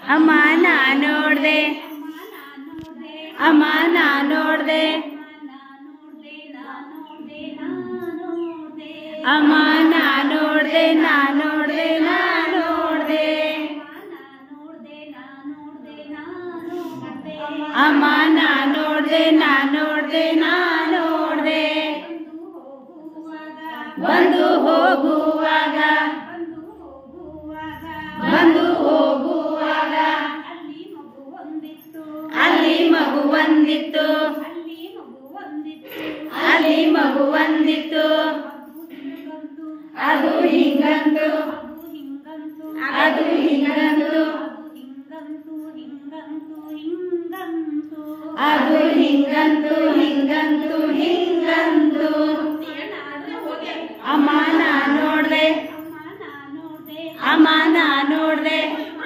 ಅಮ್ಮ ನಾ ನೋಡ್ದೆ ಅಮ್ಮ ನಾ ನೋಡ್ದೆ ಅಮ್ಮ ನಾ ನೋಡ್ದೆ ನಾ ನೋಡ್ದೆ ನಾ ನೋಡ್ದೆ ಅಮ್ಮ ನಾ ನೋಡ್ದೆ ನಾ ನೋಡ್ದೆ ನಾ ನೋಡ್ದೆ ಬಂದು ಹೋಗುವಾಗ ಬಂದು ಹೋಗುವಾಗ ಅಲ್ಲಿ ಮಗು ಬಂದಿತ್ತು ಅಲ್ಲಿ ಮಗು ಬಂದಿತ್ತು ಅದು ಹಿಂಗಂತು ಅದು ಹಿಂಗಂತು ಅದು ಹಿಂಗಂತು ಹಿಂಗಂತು ಹಿಂಗಂತು ಅಮ್ಮ ನಾ ನೋಡ್ದೆ ಅಮ್ಮ ನಾ ನೋಡ್ದೆ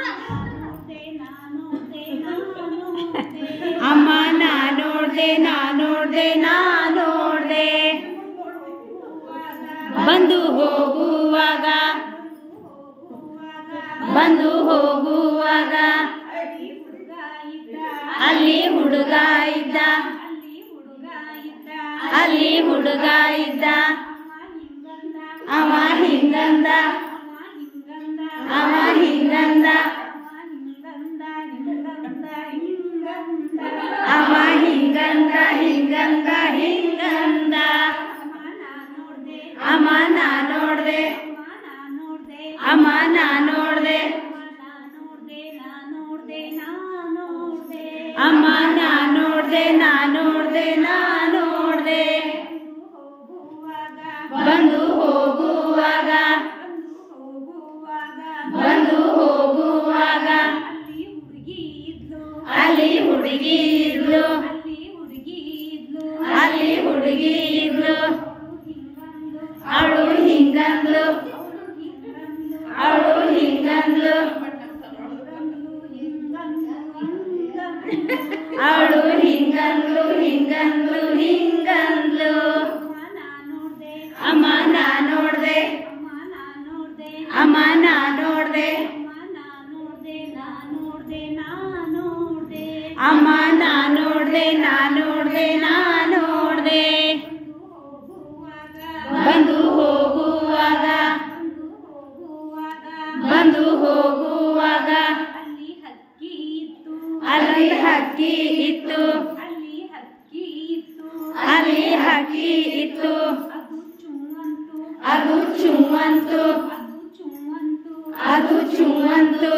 ಅಮ್ಮ ನಾ ನೋಡ್ದೆ ನಾ ನೋಡ್ದೆ ನಾ ನೋಡ್ದೆ ಬಂದು ಹೋಗುವಾಗ ಬಂದು ಹೋಗುವಾಗ ಅಲ್ಲಿ ಹುಡುಗ ಇದ್ದ ಅಲ್ಲಿ ಹುಡುಗ ಇದ್ದ ಅವ ಹಿಂಗಂದ ಅವ ಹಿಂಗಂದ ಅವ ಹಿಂಗಂದ ಹಿಂಗಂದ ಹಿಂಗಂದ ಅಮ್ಮ ನಾ ನೋಡ್ದೆ ಅಮ್ಮ ನಾ ನೋಡ್ದೆ ಅಮ್ಮ ನಾ ನೋಡ್ದೆ ನಾ ನೋಡ್ದೆ ನಾ ನೋಡ್ದೆ ಬಂದು ಹೋಗುವಾಗ ಬಂದು ಹೋಗುವಾಗ ಅಲ್ಲಿ ಹುಡುಗಿ ಇದ್ಲು ಅಲ್ಲಿ ಹುಡುಗಿ ಇದ್ಲು ಅವಳು ಹಿಂಗಂದ್ಲು ಅವಳು ಹಿಂಗಂದ್ಲು ಅವಳು ಹಿಂಗಂದ್ಲು ಹಿಂಗಂದ್ಲು ಹಿಂಗಂದ್ಲು ಅಮ್ಮ ನಾ ನೋಡ್ದೆ ಅಮ್ಮ ನಾ ನೋಡ್ದೆ ಅಮ್ಮ ನಾ ನೋಡ್ದೆ ನಾ ನೋಡ್ದೆ ನಾ ನೋಡ್ದೆ ಬಂದು ಹೋಗುವಾಗ ಬಂದು ಹೋಗುವಾಗ ಅಲ್ಲಿ ಹಕ್ಕಿ ಇತ್ತು ಅಲ್ಲಿ ಹಕ್ಕಿ ಇತ್ತು ಅದು ಚುಮ್ಮಂತು ಅದು ಚುಮ್ಮಂತು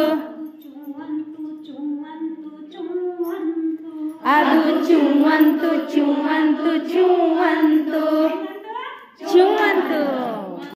ಅದು ಚುಮ್ಮಂತು ಚುಮ್ಮಂತು ಚುಮ್ಮಂತು